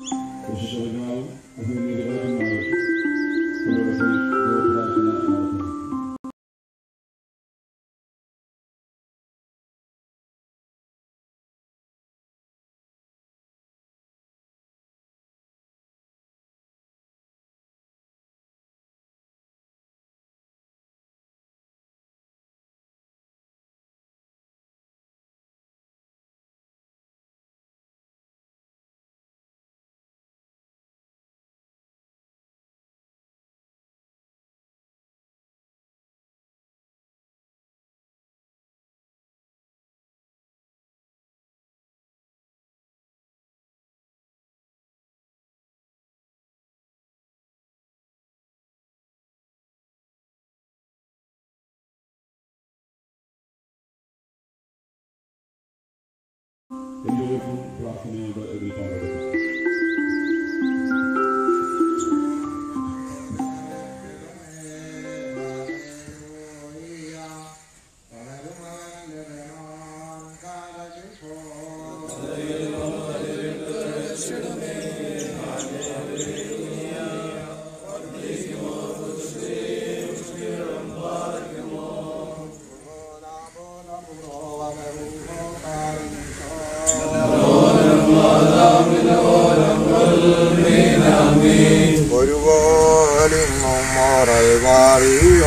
വിശേഷങ്ങൾ അഭിനേതാക്കന്മാർ പുരോഗതി ഗോപുരാർച്ചന നടത്തുന്നു എല്ലാവർക്കും പ്രാർത്ഥനയോട് ഇതിൽ പങ്കെടുക്കാം ഒരുപോലിങ്ങും മോറൽ വാറിയോ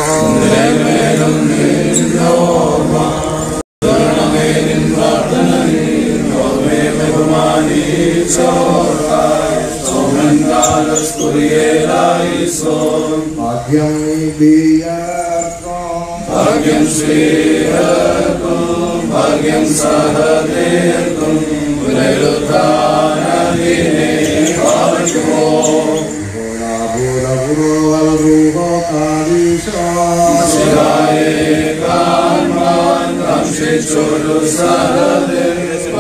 ഭാഗ്യം നിധിയർക്കും ഭാഗ്യം ശ്രീഹർക്കും ഭാഗ്യം സഹദേർക്കും പുനരുദ്ധാനദിനെ പാലിക്കുമോ ശിവായെ കാൺമാൻ കാക്ഷിച്ചൊരു സഹദേർ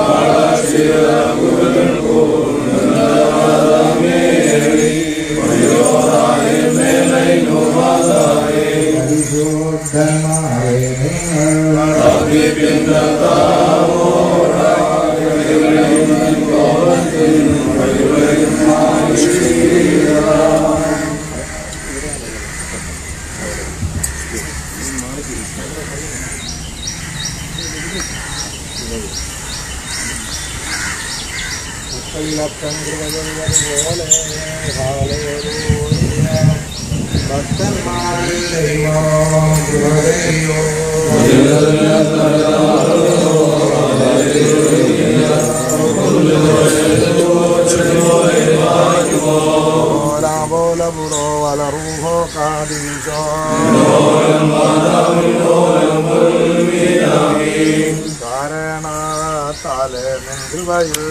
കാരണത്താലെ കൃപയിൽ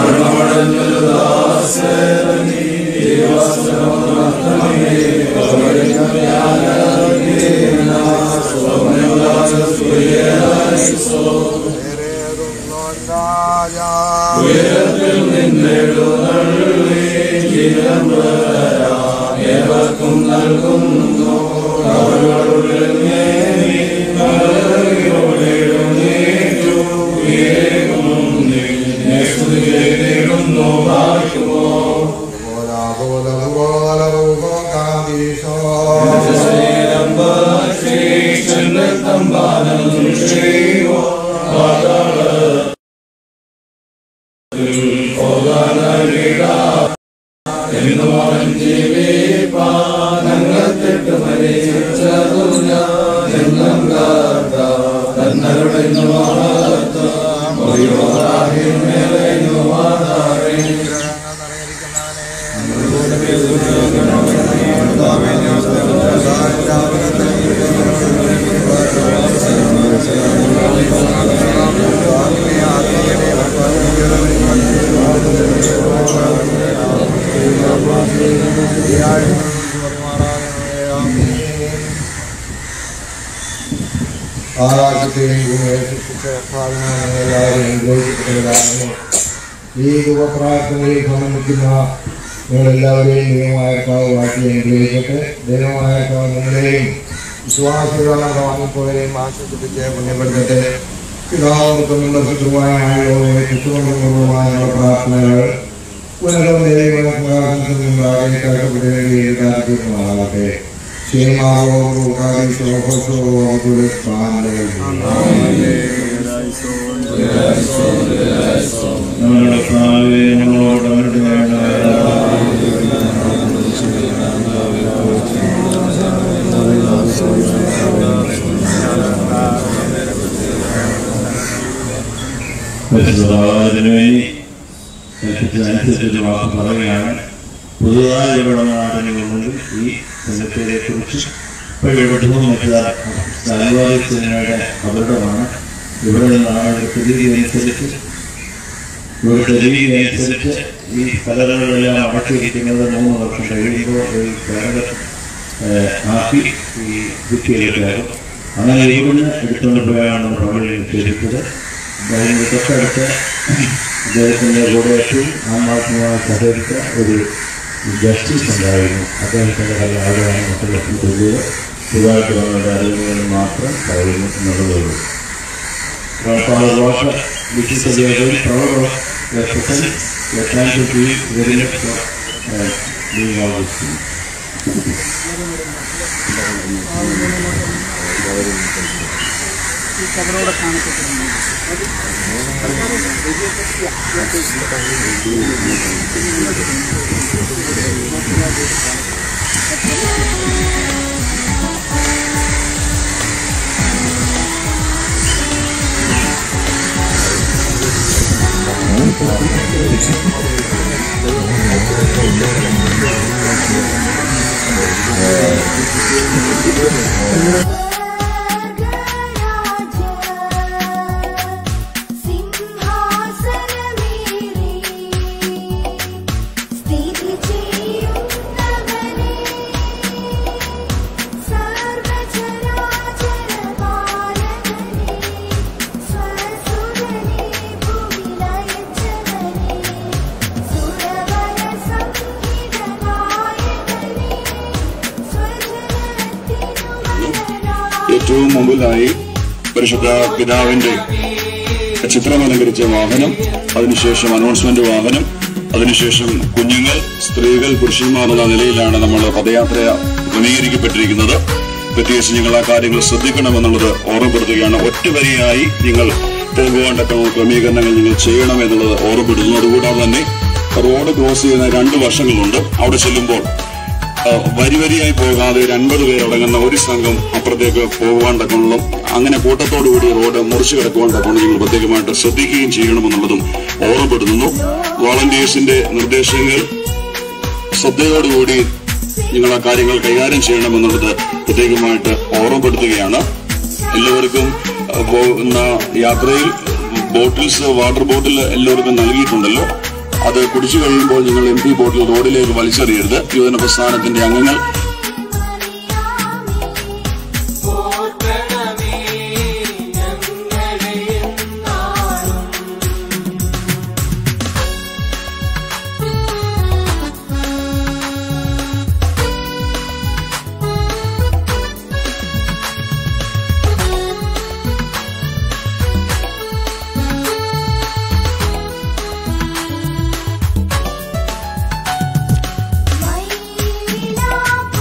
ആകാശത്തെയും ഭൂമിയെ സൃഷ്ടിച്ച എല്ലാവരെയും ഗ്രഹിക്കപ്പെട്ടതാണ് ഈ ഉപപ്രാർത്ഥനയിൽ സംബന്ധിക്കുന്ന നിങ്ങളെല്ലാവരെയും ദൈവമായ കാവ് വാക്കി അനുഗ്രഹിക്കട്ടെ ദൈവമായ കാവ് നിങ്ങളെയും വിശ്വാസികളാണ് വാങ്ങിപ്പോയരെയും ആശ്വസിപ്പിച്ച് പുണ്യപ്പെടുത്തട്ടെ പിതാവും തമ്മിലുള്ള ശുദ്ധമായ ആയുധവും ചുറ്റുകൊണ്ടുമായ പ്രാർത്ഥനകൾ ഉന്നതവും ദൈവമാകെ കഷ്ടപ്പെടുകയും കാത്തിരുമാകട്ടെ ക്ഷേമാവോ കാതിശോഭസോ ഞങ്ങളുടെ ഭാവി ഞങ്ങളോട് അവരുടെ അതിനുവേണ്ടി കൽപ്പിച്ചതനുസരിച്ച് വാക്ക് പറയുകയാണ് പുതുതായി ഇവിടെ നാടിനുള്ളിൽ ഈ സെമിത്തേരിയെ കുറിച്ച് ഇപ്പോഴും മറ്റു സാൽവാദിച്ചതിനയുടെ അപകടമാണ് ഇവിടെ നിന്നാണ് സ്ഥിതി അനുസരിച്ച് ഇവിടുത്തെ രീതി അനുസരിച്ച് ഈ കലകളെല്ലാം അടക്കിയിരിക്കുന്നത് മൂന്ന് വർഷം കഴിയുമ്പോൾ ഈ കലകൾ ആക്കി ഈ ഭിത്തിയിലേക്കാകും അങ്ങനെ ഇവിടുന്ന് എടുത്തുകൊണ്ട് പോയാണ് പള്ളിയിൽ നിക്ഷേപിച്ചത് അതിന് തൊട്ടടുത്ത് അദ്ദേഹത്തിൻ്റെ കൂടെ ഏറ്റവും ആത്മാർത്ഥമായി സഹകരിച്ച ഒരു ജസ്റ്റിസ് ഉണ്ടായിരുന്നു അദ്ദേഹത്തിൻ്റെ കല അവിടെയാണ് മറ്റുള്ള ചൊല്ലിയത് ഇതായിട്ട് വന്നവരുടെ അറിവുകൾ മാത്രം പറയുന്നു എന്നുള്ളതേ Father Walker, which is the very proud of the person, we are trying to do very much for uh, doing all these things. ഏറ്റവും മുമ്പിലായി പരിശുദ്ധ പിതാവിന്റെ ചിത്രം അലങ്കരിച്ച വാഹനം അതിനുശേഷം അനൗൺസ്മെന്റ് വാഹനം അതിനുശേഷം കുഞ്ഞുങ്ങൾ സ്ത്രീകൾ പുരുഷന്മാർ എന്ന നിലയിലാണ് നമ്മൾ പദയാത്ര ക്രമീകരിക്കപ്പെട്ടിരിക്കുന്നത് പ്രത്യേകിച്ച് നിങ്ങൾ ആ കാര്യങ്ങൾ ശ്രദ്ധിക്കണമെന്നുള്ളത് ഓർമ്മപ്പെടുത്തുകയാണ് ഒറ്റ വരിയായി നിങ്ങൾ പോകുവാണ്ടൊക്കെ ക്രമീകരണങ്ങൾ നിങ്ങൾ ചെയ്യണം എന്നുള്ളത് ഓർമ്മപ്പെടുത്തുന്നു അതുകൂടാതെ തന്നെ റോഡ് ക്രോസ് ചെയ്യുന്ന രണ്ട് വർഷങ്ങളുണ്ട് അവിടെ ചെല്ലുമ്പോൾ ആ, വരി വരിയായി പോകാതെ ഒരു അൻപത് പേരടങ്ങുന്ന ഒരു സംഘം അപ്പുറത്തേക്ക് പോകുവാൻ തക്കമുള്ള അങ്ങനെ കൂട്ടത്തോടുകൂടി റോഡ് മുറിച്ചു കിടക്കുവാൻ തക്കൊണ്ട് നിങ്ങൾ പ്രത്യേകമായിട്ട് ശ്രദ്ധിക്കുകയും ചെയ്യണമെന്നുള്ളതും ഓർമ്മപ്പെടുത്തുന്നു വോളണ്ടിയേഴ്സിന്റെ നിർദ്ദേശങ്ങൾ ശ്രദ്ധയോടുകൂടി നിങ്ങൾ ആ കാര്യങ്ങൾ കൈകാര്യം ചെയ്യണമെന്നുള്ളത് പ്രത്യേകമായിട്ട് ഓർമ്മപ്പെടുത്തുകയാണ് എല്ലാവർക്കും ആ, പോകുന്ന യാത്രയിൽ ബോട്ടിൽസ് വാട്ടർ ബോട്ടിൽ എല്ലാവർക്കും നൽകിയിട്ടുണ്ടല്ലോ അത് കുടിച്ചു കഴിയുമ്പോൾ നിങ്ങൾ എം പി ബോട്ടിൽ റോഡിലേക്ക് വലിച്ചെറിയരുത് യുവജന പ്രസ്ഥാനത്തിന്റെ അംഗങ്ങൾ മൈലാ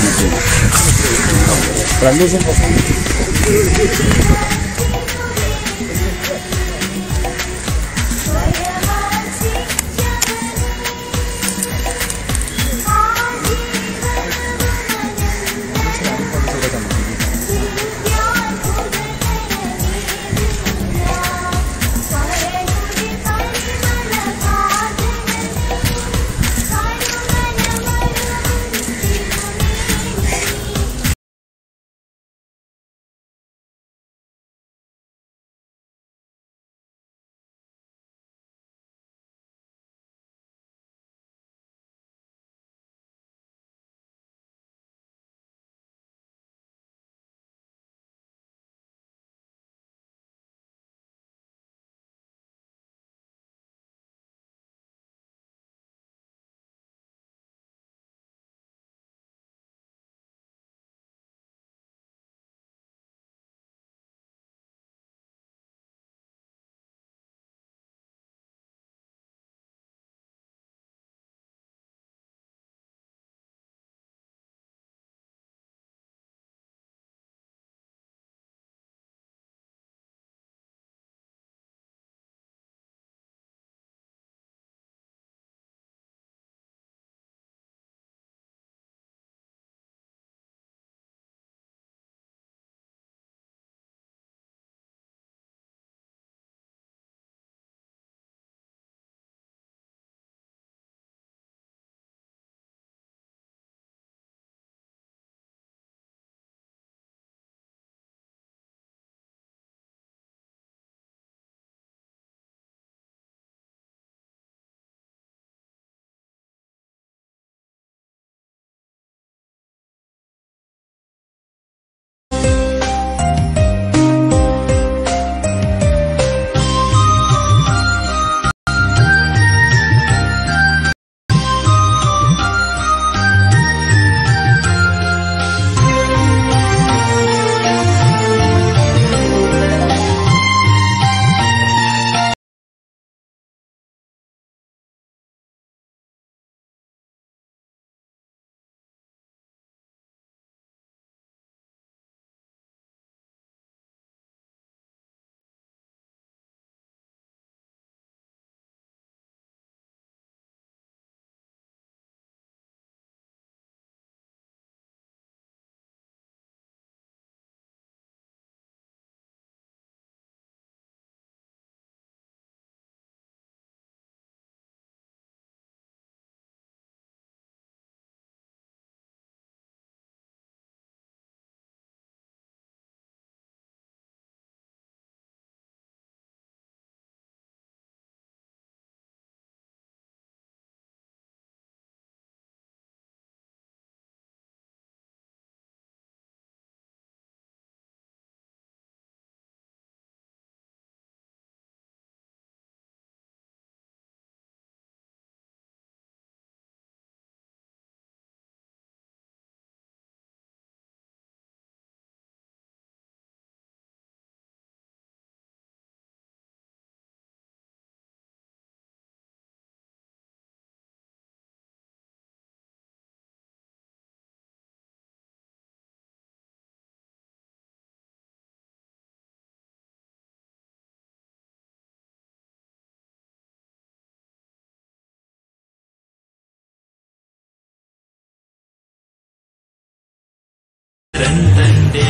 തന്റെ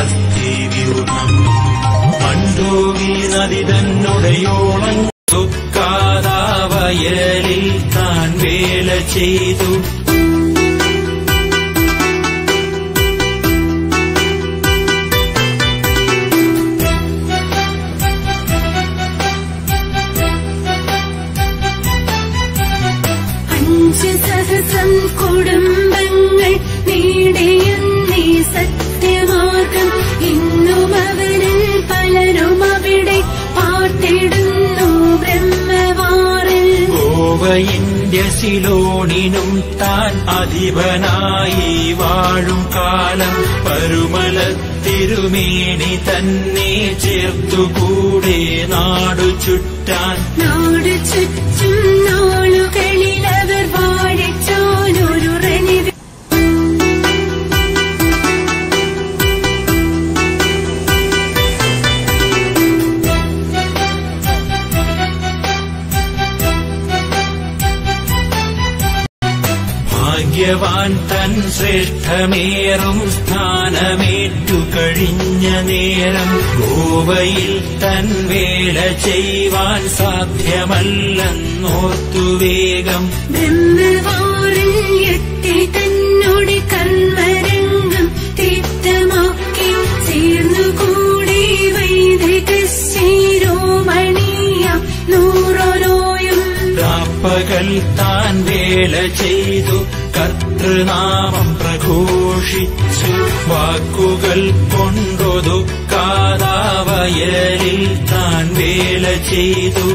അസ്ഥിവ്യൂഹം മണ്ടൂവി നദി തന്നുടയോളം ദുഃഖാതാവയലിൽ താൻ വേല ചെയ്തു അഞ്ച് സഹസ്രം കുടുംബങ്ങൾ നേടിയെന്നീ സത്യമാർഗം ഇന്നും അവരിൽ പലരും അവിടെ പാർത്തിടുന്നു ബ്രഹ്മവാറിൽ ഗോവയിന്റെ സിലോണിനും താൻ അധിപനായി വാഴും കാലം പരുമല തിരുമേനി തന്നെ ചേർത്തുകൂടെ നാടു ചുറ്റാൻ നാട് ചുറ്റും നാളുകളിൽ അവർ വാഴിച്ചാനൊരു റണിത് ശ്രേഷ്ഠമേറും സ്ഥാനമേറ്റു കഴിഞ്ഞ നേരം ഗോവയിൽ തൻ വേല ചെയ്യുവാൻ സാധ്യമല്ലെന്നോർത്തു വേഗം ബ്രഹ്മവാറിൽ എത്തി തന്നോട് കർമ്മരംഗം തീർത്ഥമാക്കി ചേർന്നുകൂടി വൈദിക ശിരോമണിയ നൂറോരോയും രാപ്പകൽ താൻ വേല ചെയ്തു കർത്തൃനാമം പ്രഘോഷിച്ചു വാക്കുകൾ കൊണ്ടൊതുക്കാതാവയലിൽ താൻ വേല ചെയ്തു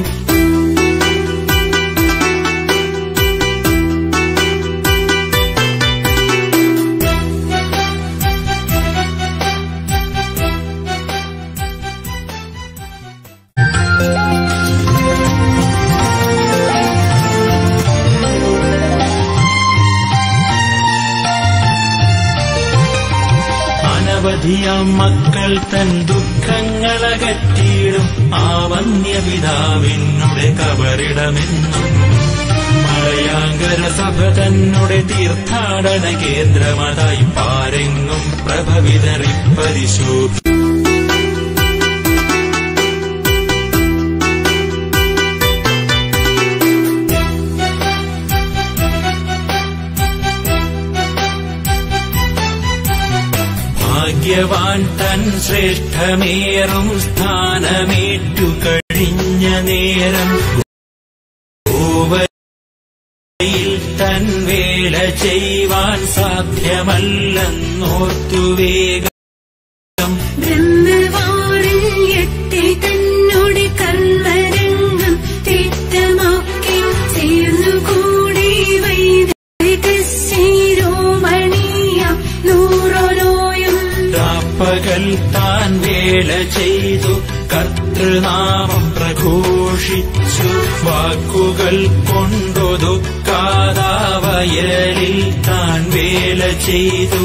അനവധിയാം മക്കൾ തൻ ദുഃഖങ്ങളകറ്റിയിടും ആ വന്യപിതാവിനുടെ കബറിടമെന്നും മലയാങ്കര സഭ തന്നുടെ തീർത്ഥാടന കേന്ദ്രമതായി പാരെങ്ങും പ്രഭവിതറി പരിശോഭി ഭാഗ്യവാൻ തൻ ശ്രേഷ്ഠമേറും സ്ഥാനമേറ്റു കഴിഞ്ഞ നേരം ഗോവയിൽ തൻ വേല ചെയ്യുവാൻ സാധ്യമല്ലെന്നോർത്തു വേഗം ബ്രഹ്മവാറിൽ എത്തി തന്നോട് കർമ്മരംഗം തീർത്ഥമാക്കി ചേർന്നുകൂടി വൈദിക ശിരോമണിയ നൂറോരോയും രാപ്പകൽ താൻ വേല ചെയ്തു കർത്തൃനാമം പ്രഘോഷിച്ചു വാക്കുകൾ കൊണ്ടൊതുക്കാതാവയലിൽ താൻ വേല ചെയ്തു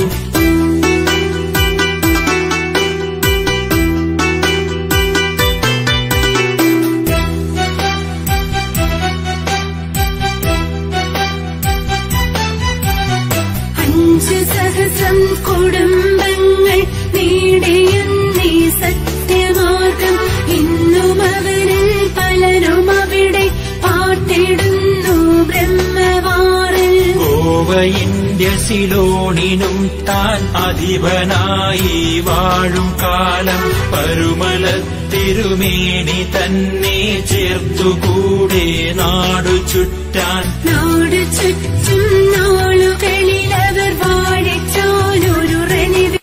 അഞ്ചു സഹസ്രം കുടുംബങ്ങൾ നേടിയെന്നീ സത്യമാർഗം ഇന്നും അവരിൽ പലരും അവിടെ പാട്ടിടുന്നു ബ്രഹ്മവാറിൽ ഗോവയിന്റെ സിലോണിനും താൻ അധിപനായി വാഴും കാലം പരുമല തിരുമേനി തന്നെ ചേർത്തുകൂടെ നാടു ചുറ്റാൻ നാട് ചുറ്റും നാളുകളിൽ അവർ വാടിച്ചാലൊരു റനിവി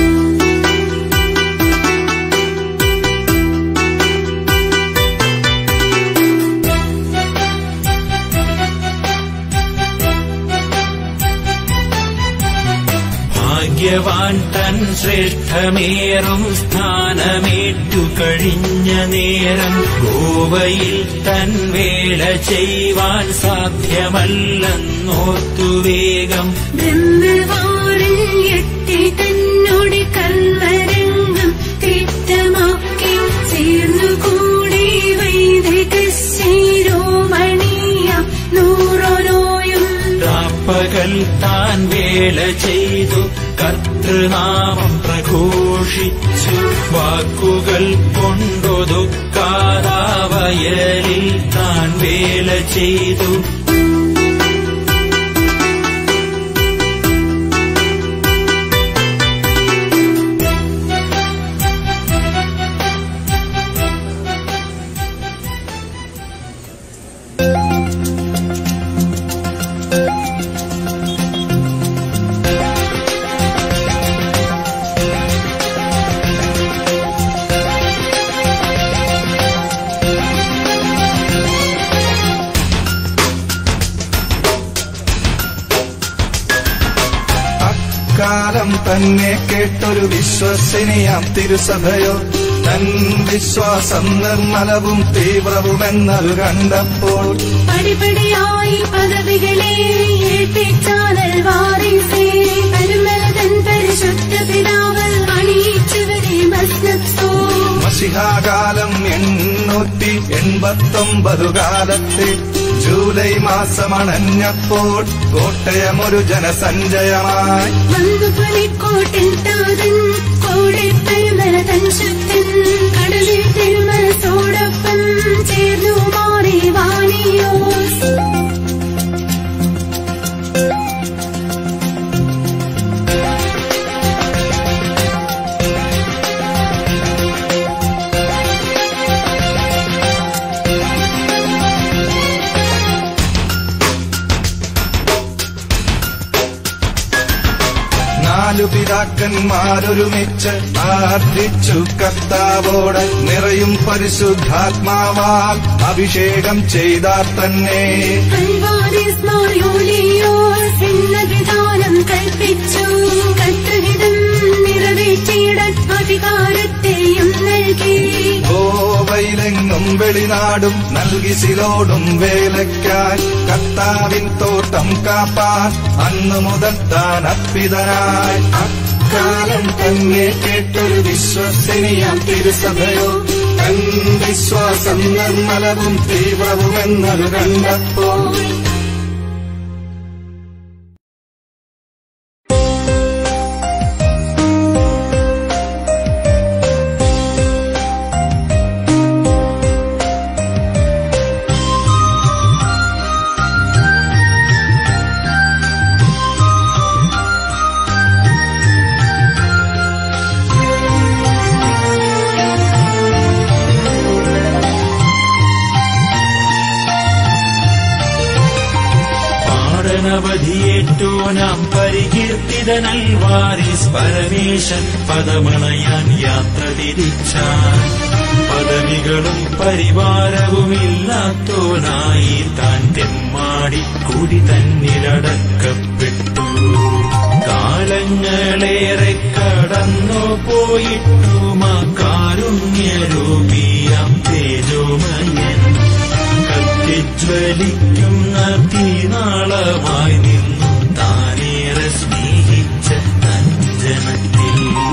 ഭാഗ്യവാൻ തൻ ശ്രേഷ്ഠമേറും സ്ഥാനമേറ്റു കഴിഞ്ഞ നേരം ഗോവയിൽ തൻ വേല ചെയ്യുവാൻ സാധ്യമല്ലെന്നോർത്തു വേഗം ബ്രഹ്മവാറിൽ എത്തി തന്നോട് കർമ്മരംഗം തീർത്ഥമാക്കി ചേർന്നുകൂടി വൈദിക ശിരോമണിയ നൂറോരോയും രാപ്പകൽ താൻ വേല ചെയ്തു കർത്തൃനാമം പ്രഘോഷിച്ചു വാക്കുകൾ കൊണ്ടൊതുക്കാതാവയലിൽ താൻ വേല ചെയ്തു അക്കാലം തന്നെ കേട്ടൊരു വിശ്വസനീയാം തിരുസഭയോ തൻ വിശ്വാസം നിർമ്മലവും തീവ്രവുമെന്നത് കണ്ടപ്പോൾ പടിപടിയായി പദവികളെ ഏൽപ്പിച്ചാനൽ വാറിസേ പരമലതൻ പരിശുദ്ധ പിതാവ് അണിയിച്ചവരെ മസ്നപ്സോ മസിഹാകാലം എണ്ണൂറ്റി എൺപത്തൊമ്പതു കാലത്തെ ജൂലൈ മാസമണഞ്ഞപ്പോൾ കോട്ടയമൊരു ജനസഞ്ചയമായി വന്നു പുലിക്കോട്ടിൻ താതൻ കോടെ തിരുമല തൻ ശക്തൻ കടലിൽ തിരുമലത്തോടൊപ്പം ചേർന്നു മാറി വാണിയോസ് നാലു പിതാക്കന്മാരൊരുമിച്ച് ആർദ്ധിച്ചു കർത്താവോട് നിറയും പരിശുദ്ധാത്മാവാൽ അഭിഷേകം ചെയ്താർ തന്നെ അൽവാരിസ് മാറിയോലിയോസ് എന്ന വിധാനം കൽപ്പിച്ചു കർത്തഹിതം നിറവേറ്റിയിടാൻ അധികാരത്തെയും നൽകി ഗോവയിലെങ്ങും വെളിനാടും നൽകി സിലോടും വേലയ്ക്കായി കർത്താവിൻ തോട്ടം കാപ്പാൻ അന്നു മുതൽ താൻ അർപ്പിതനായി അക്കാലം തന്നെ കേട്ടൊരു വിശ്വസനീയം തിരുസഭയോ തൻ വിശ്വാസം നിർമ്മലവും തീവ്രവുമെന്നത് കണ്ടപ്പോൾ പാടനവധിയേറ്റോനാം പരികീർത്തിതനൽ വാരിസ് പരമേശൻ പദമണയാൻ യാത്ര തിരിച്ചാൻ പദവികളും പരിവാരവുമില്ലാത്തോനായി താൻ തെമ്മാടി കൂടി തന്നിലടക്കപ്പെട്ടു കാലങ്ങളേറെ കടന്നു പോയിട്ടുമാ കാരുണ്യരൂപിയാം തേജോമയൻ കത്തിജ്വലിക്കുന്ന തീനാളമായി നിന്നു താനേറെ സ്നേഹിച്ച തഞ്ജനത്തിൽ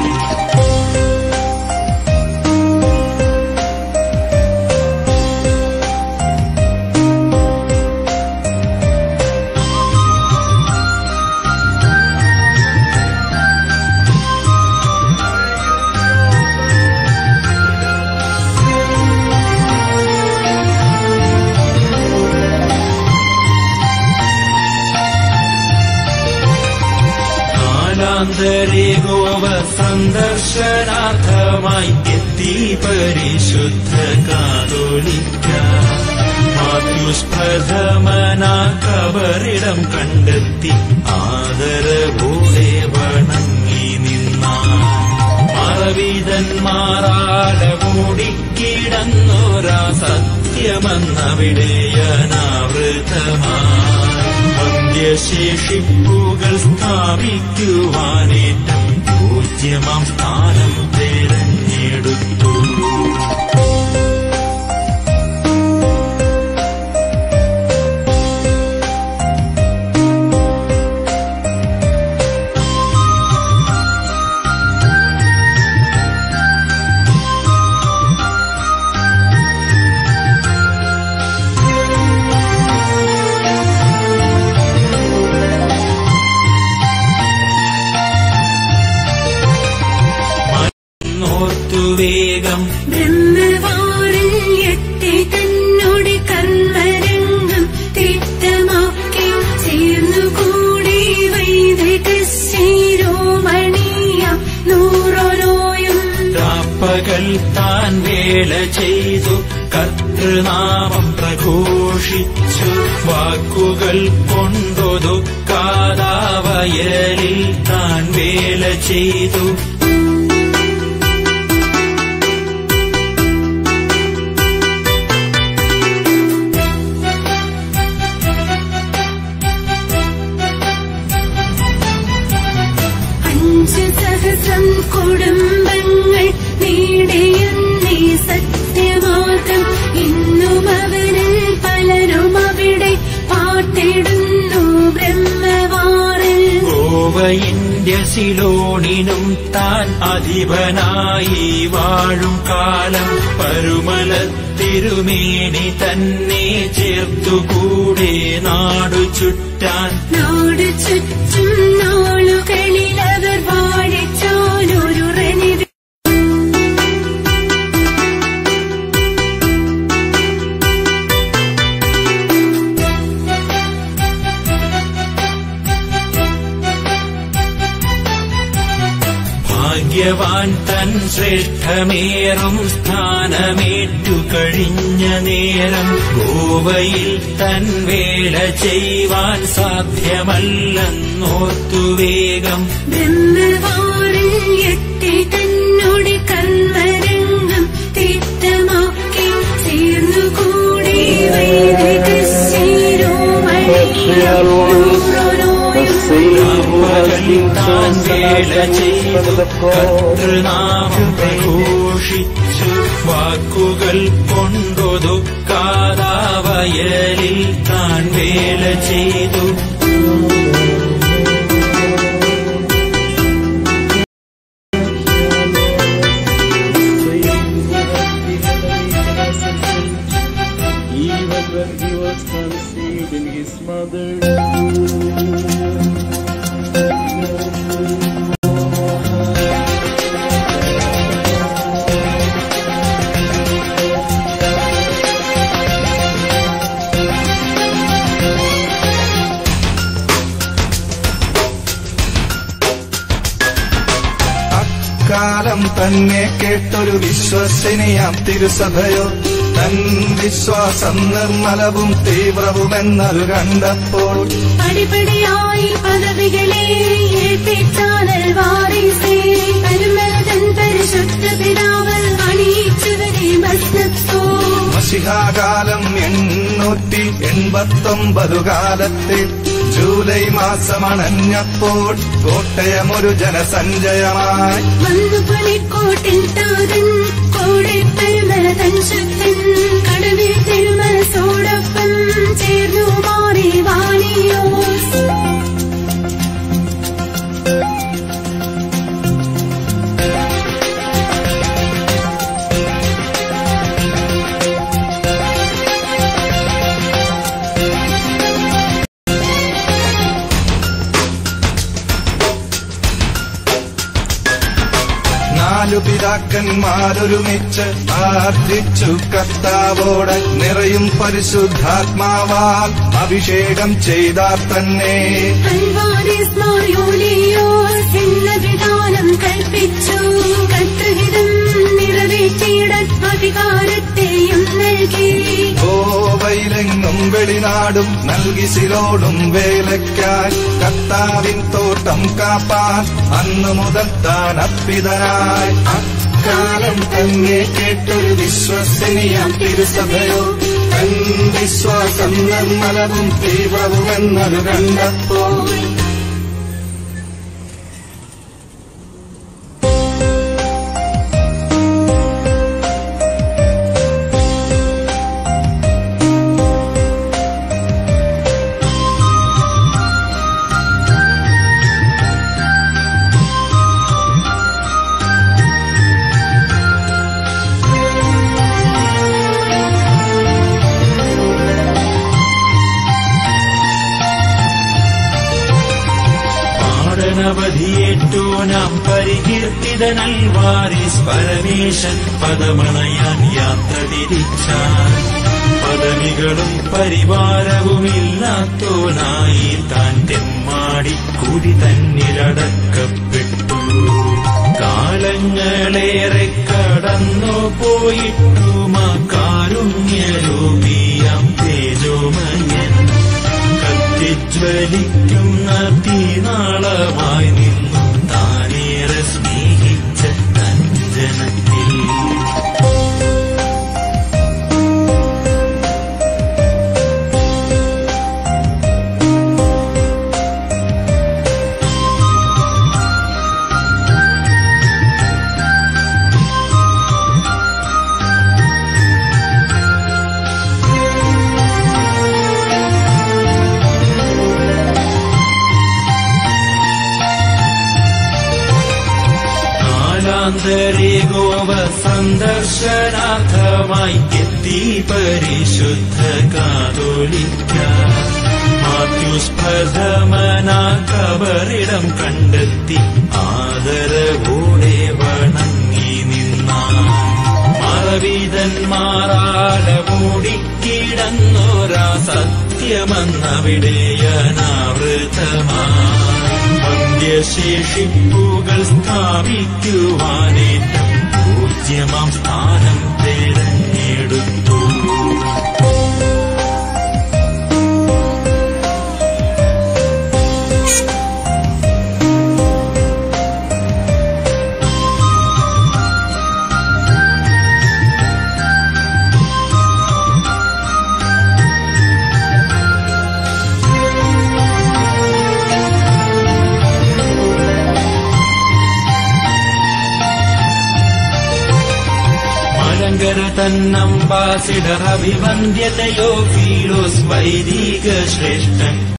കാലാന്തരേ ഗോവ സന്ദർശനാർത്ഥമായി എത്തി പരിശുദ്ധ കാതോലിക്ക മാത്യുസ് പ്രഥമന കബറിടം കണ്ടെത്തി ആദരവോടെ വണങ്ങി നിന്നാൻ മറവിതന്മാറാല മൂടിക്കിടന്നോരാ സത്യമെന്നവിടെയനാവൃതമായി വന്ധ്യശേഷിപ്പുകൾ സ്ഥാപിക്കുവാനേറ്റം പൂജ്യമാം സ്ഥാനം തിരഞ്ഞെടുത്തു നോർത്തു വേഗം ബ്രഹ്മവാറിൽ എത്തി തന്നോട് കർമ്മരംഗം തിട്ടമാക്കി ചേർന്നുകൂടി വൈദികശിരോമണിയാം നൂറോരോയും രാപ്പകൽ താൻ വേല ചെയ്തു കർത്തൃനാമം പ്രഘോഷിച്ചു വാക്കുകൾ കൊണ്ടൊതുക്കാതാവയലിൽ താൻ വേല ചെയ്തു അഞ്ചു സഹസ്രം കുടുംബങ്ങൾ നേടിയെന്നീ സത്യമാർഗം ഇന്നും അവരിൽ പലരും അവിടെ പാട്ടിടുന്നു ബ്രഹ്മവാറിൽ ഗോവയിൻ വന്ധ്യസിലോണിനും താൻ അധിപനായി വാഴും കാലം പരുമല തിരുമേനി തന്നെ ചേർത്തുകൂടെ നാടു ചുറ്റാൻ നാട് ചുറ്റും നാളുകളിൽ അവർ വാഴിച്ചാലൊരു റനിത് ഭാഗ്യവാൻ തൻ ശ്രേഷ്ഠമേറും സ്ഥാനമേറ്റു കഴിഞ്ഞ നേരം ഗോവയിൽ തൻ വേല ചെയ്യുവാൻ സാധ്യമല്ലെന്നോർത്തു വേഗം ബ്രഹ്മവാറിൽ എത്തി തന്നോട് കർമ്മരംഗം തീർത്ഥമാക്കി ചേർന്നുകൂടി വൈദിക പകൽ താൻ വേല ചെയ്തു കർത്തൃനാമം പ്രഘോഷിച്ചു വാക്കുകൾ കൊണ്ടൊതുക്കാതാവയലിൽ താൻ വേല ചെയ്തു Even when he was conceived in his mother. അക്കാലം തന്നെ കേട്ടൊരു വിശ്വസനീയാം തിരുസഭയോ തൻ വിശ്വാസം നിർമ്മലവും തീവ്രവുമെന്നത് കണ്ടപ്പോൾ പടിപടിയായി പദവികളെ ഏൽപ്പിച്ചാലൽ വാറിസേ പരമലതൻ പരിശുദ്ധ പിതാവ് അണിയിച്ചവരെ ഭസ്മത്തോ മഷിഹാകാലം എണ്ണൂറ്റി എൺപത്തൊമ്പതു കാലത്തെ ജൂലൈ മാസമണഞ്ഞപ്പോൾ കോട്ടയമൊരു ജനസഞ്ചയമായി വന്നു പണിക്കോട്ടിൽ താതൻ കൂടെ പെരുമലതൻ ശക്തൻ കടവിൽ തിരുമലസോടൊപ്പം ചേർന്നു മാറി വാണിയോസ് നാലു പിതാക്കന്മാരൊരുമിച്ച് പ്രാർത്ഥിച്ചു കർത്താവോട് നിറയും പരിശുദ്ധാത്മാവാൽ അഭിഷേകം ചെയ്താർ തന്നെ അൽവാരിസ് മാറിയോലിയോസ് എന്ന വിധാനം കൽപ്പിച്ചു കർത്തൃഹിതം നിറവേറ്റിയിടാൻ അധികാരത്തെയും നൽകി ഗോവയിലെങ്ങും വെളിനാടും നൽകി സിലോടും വേലയ്ക്കായി കർത്താവിൻ തോട്ടം കാപ്പാൻ അന്നു മുതൽ താൻ അപ്പിതനായി അക്കാലം തന്നെ കേട്ടൊരു വിശ്വസനീയാം തിരുസഭയോ തൻ വിശ്വാസം നിർമ്മലവും തീവ്രവുമെന്നത് കണ്ടപ്പോൾ പാടനവധിയേറ്റോ നാം പരികീർത്തിതനൽ വാരിസ് പരമേശൻ പദമണയാൻ യാത്ര തിരിച്ചാൻ പദവികളും പരിവാരവുമില്ലാത്തോനായി താൻ തെമ്മാടി കുടി തന്നിലടക്കപ്പെട്ടു കാലങ്ങളേറെ കടന്നു പോയിട്ടുമാ കാരുണ്യരൂപിയാം തേജോമയൻ കത്തിജ്വലിക്കുന്ന തീനാളമായി നിന്നും താനേറെ സ്നേഹിച്ച തഞ്ജനത്തിൽ വനാന്തരേ ഗോവ സന്ദർശനാർത്ഥമായി എത്തി പരിശുദ്ധ കാതോലിക്ക മാത്യൂസ് പ്രഥമന കബറിടം കണ്ടെത്തി ആദരവോടെ വണങ്ങി നിന്നാൻ മറവിതന്മാറാല മൂടിക്കിടന്നോരാ സത്യമന്നവിടെ അനാവൃതമായി വന്ധ്യശേഷിപ്പുകൾ സ്ഥാപിക്കുവാനേറ്റം പൂജ്യമാം സ്ഥാനം തിരഞ്ഞെടുത്തു മലങ്കര തന്നംബാസിഡർ അഭിവന്ദ്യതയോ ഫീലോസ് വൈദിക ശ്രേഷ്ഠൻ